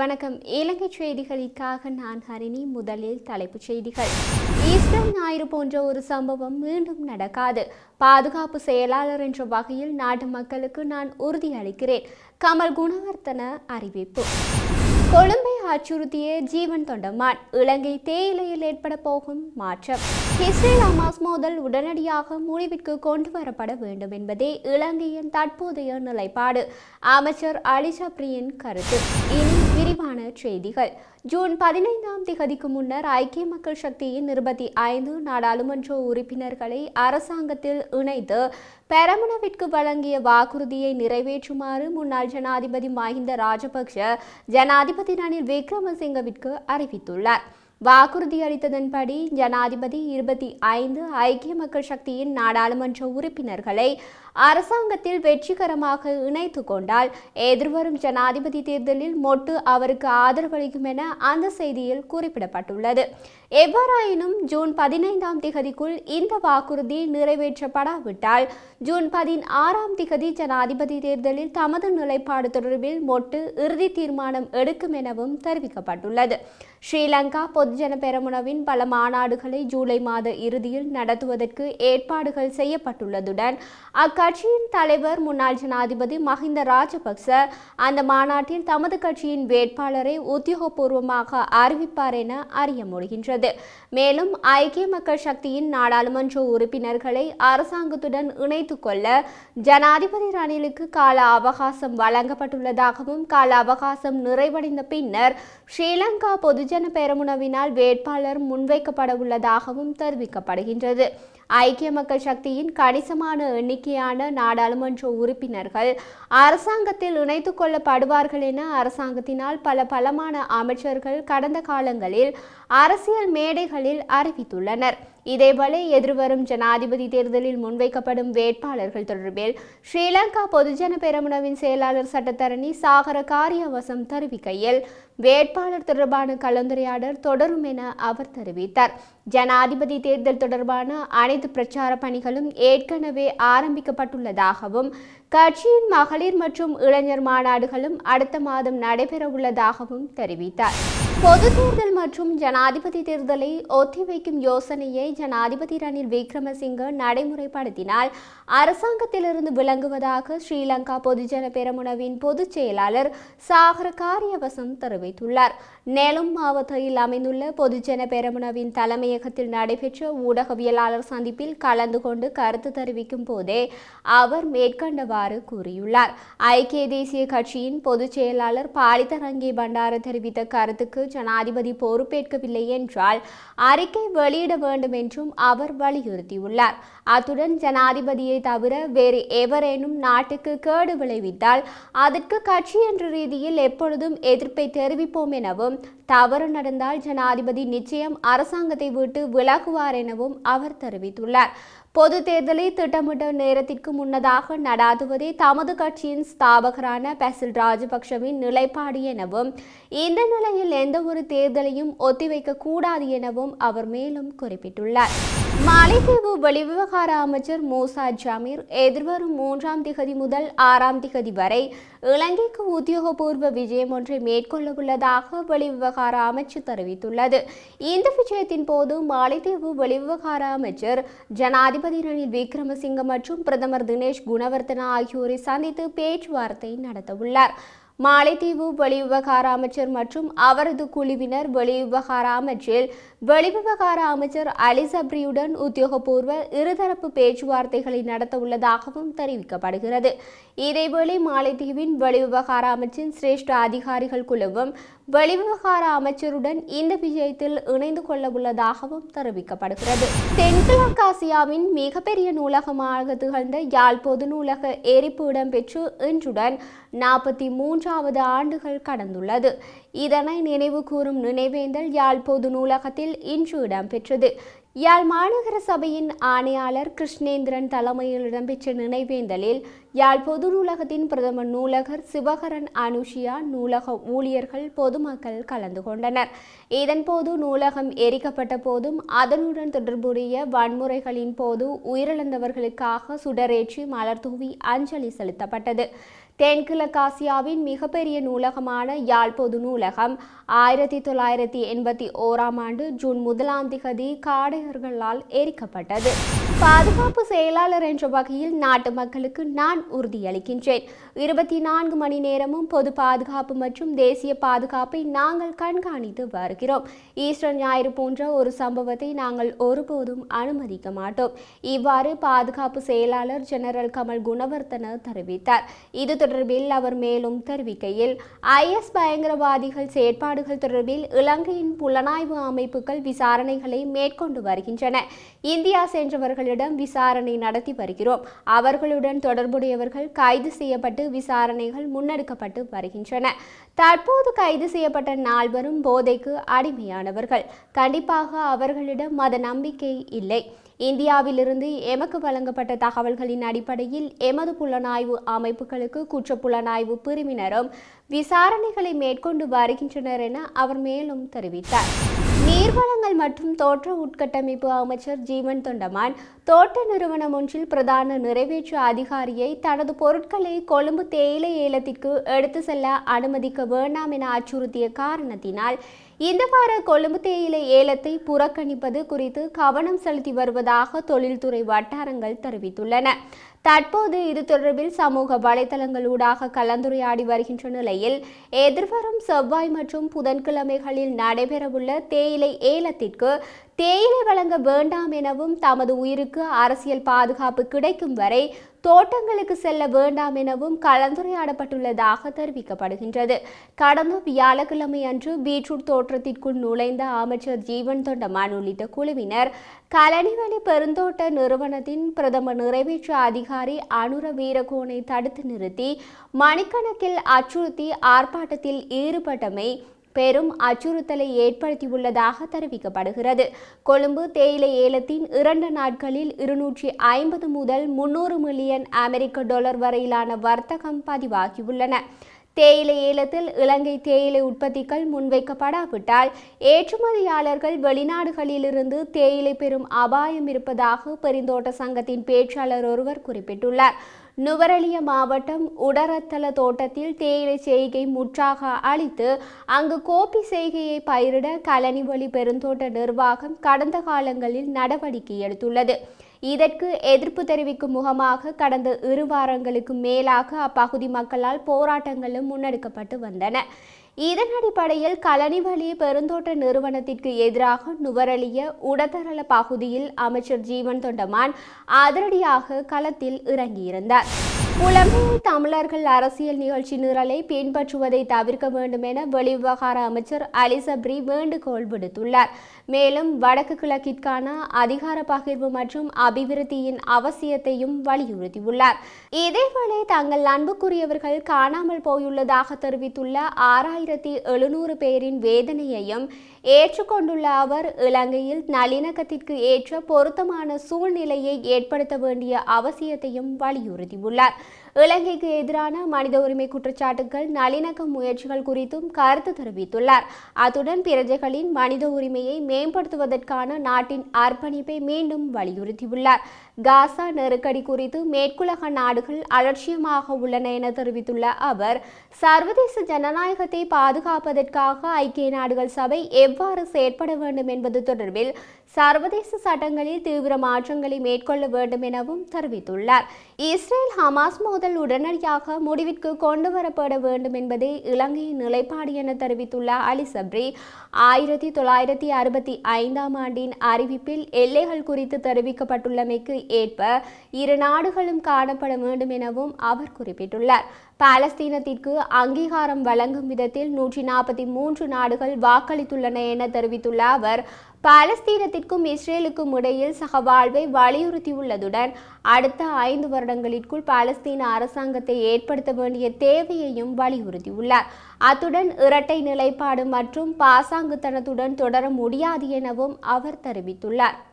வணக்கம் இலங்கை செய்திகளுக்காக நான் ஹரிணி முதலில் தலைப்புச் செய்திகள் ஈஸ்டர் ஞாயிறு போன்ற ஒரு சம்பவம் மீண்டும் நடக்காது பாதுகாப்பு செயலாளர் என்ற வகையில் நாட்டு மக்களுக்கு நான் உறுதியளிக்கிறேன் கமல் குணவர்த்தன அறிவிப்பு கொழும்பை அச்சுறுத்திய ஜீவன் தொண்டமான் இலங்கை தேயிலையில் ஏற்பட போகும் மாற்றம் இஸ்ரேல் அமாஸ் மோதல் உடனடியாக முடிவிற்கு கொண்டு வரப்பட வேண்டும் என்பதே இலங்கையின் தற்போதைய நிலைப்பாடு அமைச்சர் அலிஷா பிரியன் கருத்து இனி விரிவான செய்திகள் ஜூன் பதினைந்தாம் திகதிக்கு முன்னர் ஐக்கிய மக்கள் சக்தியின் இருபத்தி ஐந்து நாடாளுமன்ற உறுப்பினர்களை அரசாங்கத்தில் இணைத்து பெரமுனவிற்கு வழங்கிய வாக்குறுதியை நிறைவேற்றுமாறு முன்னாள் ஜனாதிபதி மஹிந்த ராஜபக்ஷ ஜனாதிபதி ரணில் விக்ரமசிங்கவிற்கு அறிவித்துள்ளார் வாக்குறுதி அளித்ததன்படி ஜனாதிபதி இருபத்தி ஐந்து ஐக்கிய மக்கள் சக்தியின் நாடாளுமன்ற உறுப்பினர்களை அரசாங்கத்தில் வெற்றிகரமாக இணைத்து கொண்டால் எதிர்வரும் ஜனாதிபதி தேர்தலில் மொட்டு அவருக்கு ஆதரவளிக்கும் என அந்த செய்தியில் குறிப்பிடப்பட்டுள்ளது எவ்வாறாயினும் ஜூன் பதினைந்தாம் திகதிக்குள் இந்த வாக்குறுதி நிறைவேற்றப்படாவிட்டால் ஜூன் பதினாறாம் திகதி ஜனாதிபதி தேர்தலில் தமது நிலைப்பாடு தொடர்பில் மொட்டு இறுதி தீர்மானம் எடுக்கும் எனவும் தெரிவிக்கப்பட்டுள்ளது ஸ்ரீலங்கா பொதுஜன பெரமுனவின் பல மாநாடுகளை ஜூலை மாத இறுதியில் நடத்துவதற்கு ஏற்பாடுகள் செய்யப்பட்டுள்ளதுடன் அக்கட்சியின் தலைவர் முன்னாள் ஜனாதிபதி மஹிந்த ராஜபக்ச அந்த மாநாட்டில் தமது கட்சியின் வேட்பாளரை உத்தியோகபூர்வமாக அறிவிப்பார் என அறிய முடிகின்றது மேலும் ஐக்கிய மக்கள் சக்தியின் நாடாளுமன்ற உறுப்பினர்களை அரசாங்கத்துடன் இணைத்துக் கொள்ள ஜனாதிபதி ரணிலுக்கு கால அவகாசம் வழங்கப்பட்டுள்ளதாகவும் கால அவகாசம் நிறைவடைந்த பின்னர் ஸ்ரீலங்கா பொதுஜன பெரமுனவினால் வேட்பாளர் முன்வைக்கப்பட உள்ளதாகவும் தெரிவிக்கப்படுகின்றது ஐக்கிய மக்கள் சக்தியின் கணிசமான எண்ணிக்கையான நாடாளுமன்ற உறுப்பினர்கள் அரசாங்கத்தில் இணைத்துக் கொள்ளப்படுவார்கள் என அரசாங்கத்தினால் பல பலமான அமைச்சர்கள் கடந்த காலங்களில் அரசியல் மேடைகளில் அறிவித்துள்ளனர் இதேவேளை எதிர்வரும் ஜனாதிபதி தேர்தலில் முன்வைக்கப்படும் வேட்பாளர்கள் தொடர்பில் ஸ்ரீலங்கா பொதுஜன பெரமுனவின் செயலாளர் சட்டத்தரணி சாகர காரியவசம் தெரிவிக்கையில் வேட்பாளர் தொடர்பான கலந்துரையாடல் தொடரும் என அவர் தெரிவித்தார் ஜனாதிபதி தேர்தல் தொடர்பான அனைத்து பிரச்சார பணிகளும் ஏற்கனவே ஆரம்பிக்கப்பட்டுள்ளதாகவும் கட்சியின் மகளிர் மற்றும் இளைஞர் மாநாடுகளும் அடுத்த மாதம் நடைபெற உள்ளதாகவும் தெரிவித்தார் பொது தேர்தல் மற்றும் ஜனாதிபதி தேர்தலை ஒத்திவைக்கும் யோசனையை ஜனாதிபதி ரணில் விக்ரமசிங்க நடைமுறைப்படுத்தினால் அரசாங்கத்திலிருந்து விளங்குவதாக ஸ்ரீலங்கா பொதுஜன பெரமுனவின் பொதுச் செயலாளர் சாகர காரியவசம் தெரிவித்துள்ளார் நேலும் மாவட்டத்தில் அமைந்துள்ள பொதுஜன பெரமுனவின் தலைமையகத்தில் நடைபெற்ற ஊடகவியலாளர் சந்திப்பில் கலந்து கொண்டு கருத்து தெரிவிக்கும் போதே அவர் மேற்கண்டவாறு கூறியுள்ளார் ஐக்கிய தேசிய கட்சியின் பொதுச் செயலாளர் பாலிதரங்கி பண்டார தெரிவித்த கருத்துக்கு ஜனாதிபதி பொறுப்பேற்கவில்லை என்றால் அறிக்கை வெளியிட வேண்டும் என்றும் அவர் வலியுறுத்தியுள்ளார் அத்துடன் ஜனாதிபதியை தவிர வேறு எவரேனும் நாட்டுக்கு கேடு விளைவித்தால் அதற்கு கட்சி என்ற ரீதியில் எப்பொழுதும் எதிர்ப்பை தெரிவிப்போம் எனவும் தவறு நடந்தால் ஜனாதிபதி நிச்சயம் அரசாங்கத்தை விட்டு விலகுவார் எனவும் அவர் தெரிவித்துள்ளார் பொது தேர்தலை திட்டமிட்ட நேரத்திற்கு முன்னதாக நடாத்துவதே தமது கட்சியின் ஸ்தாபகரான பெசில் ராஜபக்ஷவின் நிலைப்பாடு எனவும் இந்த நிலையில் எந்த ஒரு தேர்தலையும் ஒத்திவைக்க கூடாது எனவும் அவர் மேலும் குறிப்பிட்டுள்ளார் மாலைத்தீவு வெளிவிவகார அமைச்சர் மூசா ஜமீர் எதிர்வரும் மூன்றாம் திகதி முதல் ஆறாம் திகதி வரை இலங்கைக்கு உத்தியோகபூர்வ விஜயம் ஒன்றை மேற்கொள்ள உள்ளதாக வெளிவிவகார அமைச்சு தெரிவித்துள்ளது இந்த விஜயத்தின் போது மாலைத்தீவு வெளிவிவகார அமைச்சர் ஜனாதிபதி ரணில் விக்ரமசிங்க மற்றும் பிரதமர் தினேஷ் குணவர்தனா ஆகியோரை சந்தித்து பேச்சுவார்த்தை நடத்தவுள்ளார் மாலைத்தீவு வெளிவிவகார அமைச்சர் மற்றும் அவரது குழுவினர் வெளிவிவகார அமைச்சில் வெளிவிவகார அமைச்சர் அலி சப்ரியுடன் உத்தியோகபூர்வ இருதரப்பு பேச்சுவார்த்தைகளை நடத்த உள்ளதாகவும் தெரிவிக்கப்படுகிறது இதேவேளை மாலைத்தீவின் வெளிவிவகார அமைச்சின் சிரேஷ்ட அதிகாரிகள் குழுவும் வெளிவிவகார அமைச்சருடன் இந்த விஜயத்தில் இணைந்து கொள்ள உள்ளதாகவும் தெரிவிக்கப்படுகிறது தென்கிழக்காசியாவின் மிகப்பெரிய நூலகமாக திகழ்ந்த யாழ் பொது நூலக எரிப்பு இடம்பெற்று இன்றுடன் நாற்பத்தி மூன்றாவது ஆண்டுகள் கடந்துள்ளது இதனை நினைவு கூறும் நினைவேந்தல் யாழ் பொது நூலகத்தில் இன்று இடம்பெற்றது யாழ் மாநகர சபையின் ஆணையாளர் கிருஷ்ணேந்திரன் தலைமையில் இடம்பெற்ற நினைவேந்தலில் யாழ் பொது நூலகத்தின் பிரதம நூலகர் சிவகரன் அனுஷியா நூலக ஊழியர்கள் பொதுமக்கள் கலந்து கொண்டனர் இதன்போது நூலகம் எரிக்கப்பட்ட போதும் அதனுடன் தொடர்புடைய வன்முறைகளின் போது உயிரிழந்தவர்களுக்காக சுடரேற்றி மலர் தூவி அஞ்சலி செலுத்தப்பட்டது தென்கிழக்காசியாவின் மிகப்பெரிய நூலகமான யாழ் பொது நூலகம் ஆயிரத்தி தொள்ளாயிரத்தி எண்பத்தி ஓராம் ஆண்டு ஜூன் முதலாம் திகதி காடையர்களால் எரிக்கப்பட்டது பாதுகாப்பு செயலாளர் என்ற வகையில் நாட்டு மக்களுக்கு நான் உறுதியளிக்கின்றேன் இருபத்தி நான்கு மணி நேரமும் பொது பாதுகாப்பு மற்றும் தேசிய பாதுகாப்பை நாங்கள் கண்காணித்து வருகிறோம் ஈஸ்டர் ஞாயிறு போன்ற ஒரு சம்பவத்தை நாங்கள் ஒருபோதும் அனுமதிக்க மாட்டோம் இவ்வாறு பாதுகாப்பு செயலாளர் ஜெனரல் கமல் குணவர்த்தன தெரிவித்தார் இது தொடர்பில் அவர் மேலும் தெரிவிக்கையில் ஐஎஸ் பயங்கரவாதிகள் செயற்பாடுகள் தொடர்பில் இலங்கையின் புலனாய்வு அமைப்புகள் விசாரணைகளை மேற்கொண்டு வருகின்றன இந்தியா சென்றவர்களிடம் விசாரணை நடத்தி வருகிறோம் அவர்களுடன் தொடர்புடையவர்கள் கைது செய்யப்பட்டு விசாரணைகள் முன்னெடுக்கப்பட்டு வருகின்றன தற்போது கைது செய்யப்பட்ட நால்வரும் போதைக்கு அடிமையானவர்கள் கண்டிப்பாக அவர்களிடம் மத நம்பிக்கை இல்லை இந்தியாவிலிருந்து எமக்கு வழங்கப்பட்ட தகவல்களின் அடிப்படையில் எமது புலனாய்வு அமைப்புகளுக்கு குற்ற புலனாய்வு பிரிவினரும் விசாரணைகளை மேற்கொண்டு வருகின்றனர் என அவர் மேலும் தெரிவித்தார் நீர்வளங்கள் மற்றும் தோற்ற உட்கட்டமைப்பு அமைச்சர் ஜீவன் தொண்டமான் தோட்ட நிறுவனம் ஒன்றில் பிரதான நிறைவேற்று அதிகாரியை தனது பொருட்களை கொழும்பு தேயிலை ஏலத்திற்கு எடுத்து செல்ல அனுமதிக்க வேண்டாம் என அச்சுறுத்திய காரணத்தினால் இந்த வார கொழும்பு தேயிலை ஏலத்தை புறக்கணிப்பது குறித்து கவனம் செலுத்தி வருவதாக தொழில்துறை வட்டாரங்கள் தெரிவித்துள்ளன தற்போது இது தொடர்பில் சமூக வலைதளங்களூடாக கலந்துரையாடி வருகின்ற நிலையில் எதிர்வரும் செவ்வாய் மற்றும் புதன்கிழமைகளில் நடைபெறவுள்ள தேயிலை ஏலத்திற்கு தேயிலை வழங்க வேண்டாம் எனவும் தமது உயிருக்கு அரசியல் பாதுகாப்பு கிடைக்கும் வரை தோட்டங்களுக்கு செல்ல வேண்டாம் எனவும் கலந்துரையாடப்பட்டுள்ளதாக தெரிவிக்கப்படுகின்றது கடந்த வியாழக்கிழமை அன்று பீட்ரூட் தோற்றத்திற்குள் நுழைந்த அமைச்சர் ஜீவன் தொண்டமான் உள்ளிட்ட குழுவினர் கலனிவழி பெருந்தோட்ட நிறுவனத்தின் பிரதம நிறைவேற்று அதிகாரி அனுர வீரகோனை தடுத்து நிறுத்தி மணிக்கணக்கில் அச்சுறுத்தி ஆர்ப்பாட்டத்தில் ஈடுபட்டமை பெரும் அச்சுறுத்தலை ஏற்படுத்தியுள்ளதாக தெரிவிக்கப்படுகிறது கொழும்பு தேயிலை ஏலத்தின் இரண்டு நாட்களில் இருநூற்றி ஐம்பது முதல் முன்னூறு மில்லியன் அமெரிக்க டாலர் வரையிலான வர்த்தகம் பதிவாகியுள்ளன தேயிலை ஏலத்தில் இலங்கை தேயிலை உற்பத்திகள் முன்வைக்கப்படாவிட்டால் ஏற்றுமதியாளர்கள் வெளிநாடுகளிலிருந்து தேயிலை பெறும் அபாயம் இருப்பதாக பெருந்தோட்ட சங்கத்தின் பேச்சாளர் ஒருவர் குறிப்பிட்டுள்ளார் நுவரெலிய மாவட்டம் உடரத்தல தோட்டத்தில் தேயிலை செய்கை முற்றாக அழித்து அங்கு கோப்பி செய்கையை பயிரிட கலனிவழி பெருந்தோட்ட நிர்வாகம் கடந்த காலங்களில் நடவடிக்கை எடுத்துள்ளது இதற்கு எதிர்ப்பு தெரிவிக்கும் முகமாக கடந்த இரு வாரங்களுக்கு மேலாக அப்பகுதி மக்களால் போராட்டங்களும் முன்னெடுக்கப்பட்டு வந்தன இதன் அடிப்படையில் கலனிவழி பெருந்தோட்ட நிறுவனத்திற்கு எதிராக நுவரலிய உடதரள பகுதியில் அமைச்சர் ஜீவன் தொண்டமான் அதிரடியாக களத்தில் இறங்கியிருந்தார் புலம்பெயர் தமிழர்கள் அரசியல் நிகழ்ச்சி நிரலை பின்பற்றுவதை தவிர்க்க வேண்டும் என வெளிவிவகார அமைச்சர் அலிசப்ரி வேண்டுகோள் விடுத்துள்ளார் மேலும் வடக்கு கிழக்கிற்கான அதிகார பகிர்வு மற்றும் அபிவிருத்தியின் அவசியத்தையும் வலியுறுத்தியுள்ளார் இதேவேளை தங்கள் அன்புக்குரியவர்கள் காணாமல் போயுள்ளதாக தெரிவித்துள்ள ஆறாயிரத்தி எழுநூறு பேரின் வேதனையையும் ஏற்றுக்கொண்டுள்ள அவர் இலங்கையில் நல்லிணக்கத்திற்கு ஏற்ற பொருத்தமான சூழ்நிலையை ஏற்படுத்த வேண்டிய அவசியத்தையும் வலியுறுத்தியுள்ளார் இலங்கைக்கு எதிரான மனித உரிமை குற்றச்சாட்டுகள் நல்லிணக்க முயற்சிகள் குறித்தும் கருத்து தெரிவித்துள்ளார் அத்துடன் பிரஜைகளின் மனித உரிமையை மேம்படுத்துவதற்கான நாட்டின் அர்ப்பணிப்பை மீண்டும் வலியுறுத்தியுள்ளார் காசா நெருக்கடி குறித்து மேற்குலக நாடுகள் அலட்சியமாக உள்ளன என தெரிவித்துள்ள அவர் சர்வதேச ஜனநாயகத்தை பாதுகாப்பதற்காக ஐக்கிய நாடுகள் சபை எவ்வாறு செயற்பட வேண்டும் என்பது தொடர்பில் சர்வதேச சட்டங்களில் தீவிர மாற்றங்களை மேற்கொள்ள வேண்டும் எனவும் தெரிவித்துள்ளார் இஸ்ரேல் ஹமாஸ் மோதல் உடனடியாக முடிவிற்கு கொண்டு வரப்பட வேண்டும் என்பதே இலங்கையின் நிலைப்பாடு என தெரிவித்துள்ள அலி சப்ரி ஆயிரத்தி தொள்ளாயிரத்தி அறுபத்தி ஐந்தாம் ஆண்டின் அறிவிப்பில் எல்லைகள் குறித்து தெரிவிக்கப்பட்டுள்ளமைக்கு ஏற்ப இரு நாடுகளும் காணப்பட வேண்டும் எனவும் அவர் குறிப்பிட்டுள்ளார் பாலஸ்தீனத்திற்கு அங்கீகாரம் வழங்கும் விதத்தில் நூற்றி நாற்பத்தி மூன்று நாடுகள் வாக்களித்துள்ளன என தெரிவித்துள்ள அவர் பாலஸ்தீனத்திற்கும் இஸ்ரேலுக்கும் இடையில் சகவாழ்வை வலியுறுத்தியுள்ளதுடன் அடுத்த ஐந்து வருடங்களிற்குள் பாலஸ்தீன அரசாங்கத்தை ஏற்படுத்த வேண்டிய தேவையையும் வலியுறுத்தியுள்ளார் அத்துடன் இரட்டை நிலைப்பாடு மற்றும் பாசாங்குத்தனத்துடன் தொடர முடியாது எனவும் அவர் தெரிவித்துள்ளார்